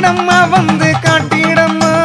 காட்டிடம்மா வந்து காட்டிடம்மா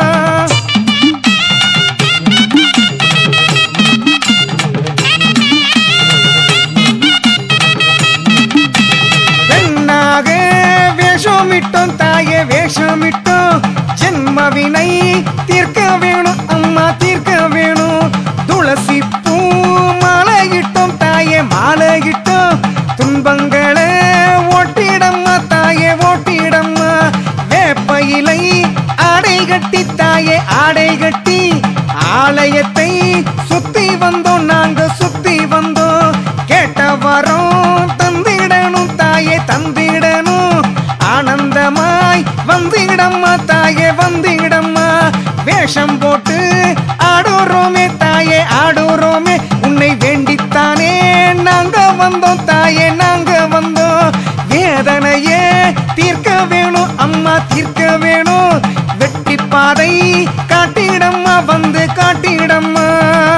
பெண்ணாக வேஷமிட்டோம் தாயே வேஷமிட்டோம் ஜென்மவினை தீர்க்க வேணும் அம்மா தீர்க்க வேணும் துளசி பூ மாலையிட்டோம் தாயே மாலையிட்டோம் துன்பங்களை ஓட்டிடம்மா தாயே ஓட்டிடம்மா வேப்பையிலை ஆடை கட்டி தாயே ஆடை கட்டி ஆலயத்தை சுத்தி வந்தோம் நாங்க சுத்தி வந்தோம் கேட்ட வரோம் தந்திடணும் தாயே தந்திடணும் ஆனந்தமாய் வந்திடம்மா தாயே வந்திடம்மா வேஷம் போட்டு ஆடுறோமே தாயே ஆடுறோமே உன்னை வேண்டித்தானே நாங்க வந்தோம் தாயே நாங்க வந்தோம் வேதனையே தீர்க்க வேணும் அம்மா தீர்க்க வேணும் வெட்டி பாதை காட்டிடம்மா வந்து காட்டிடம்மா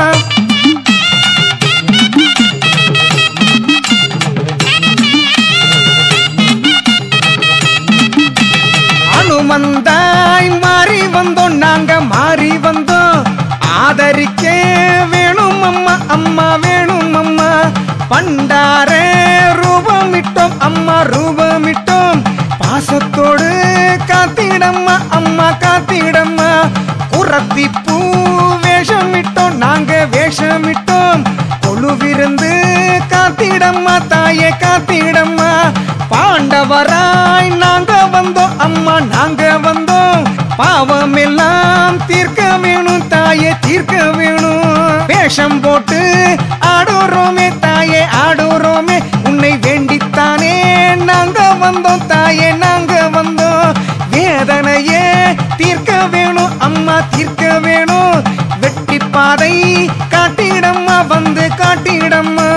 அனுமந்தாய் மாறி வந்தோம் நாங்க மாறி வந்தோம் ஆதரிக்க வேணும் அம்மா அம்மா வேணும் அம்மா பண்டார ரூபமிட்டோம் அம்மா ரூபமிட்டோம் பாசத்தோடு காத்திடம்மா அம்மா காத்திடம்மா குரத்தி பூ வேஷமிட்டோம் நாங்க வேஷமிட்டோம் கொழுவிருந்து காத்திடம்மா தாயே காத்திடம்மா பாண்டவராய் நாங்க வந்தோம் அம்மா நாங்க வந்தோம் பாவம் எல்லாம் தீர்க்க வேணும் தாயே தீர்க்க வேணும் வேஷம் போட்டு ஆடுறோமே தாயே ஆடுறோமே உன்னை வேண்டித்தானே நாங்க வந்தோம் தாயே நாங்க வந்தோம் வேதனையே தீர்க்க வேணும் அம்மா தீர்க்க வேணும் வெட்டி பாதை காட்டிடம்மா வந்து காட்டிடம்மா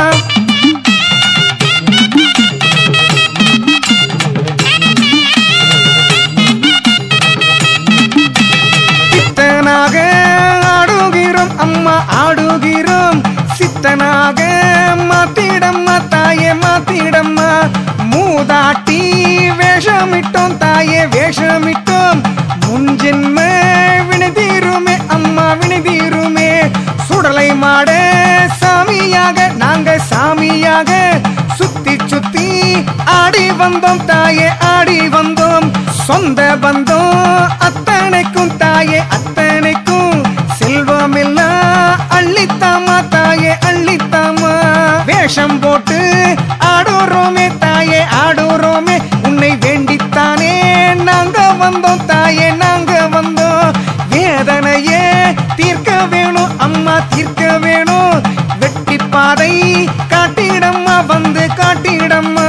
சித்தனாக ஆடுகிறோம் அம்மா ஆடுகிறோம் சித்தனாக மாத்திடம்மா தாயே மாத்திடம்மா மூதாட்டி வேஷமிட்டோம் தாயே வேஷமிட்டோம் முன்ஜென்ம வினைதீருமே அம்மா வினைதீருமே சுடலை மாட சாமியாக நாங்க சாமியாக சுத்தி சுத்தி ஆடி வந்தோம் தாயே ஆடி வந்தோம் சொந்த பந்தம் அத்தனைக்கும் தாயே அத்தனைக்கும் செல்வமெல்லாம் அள்ளித்தாமா தாயே அள்ளித்தாமா வேஷம் போட்டு ஆடுறோமே தாயே ஆடுறோமே உன்னை வேண்டித்தானே நாங்க வந்தோம் தாயே நாங்க வந்தோம் வேதனையே தீர்க்க வேணும் அம்மா தீர்க்க வேணும் வெட்டி பாதை காட்டிடம்மா வந்து காட்டிடம்மா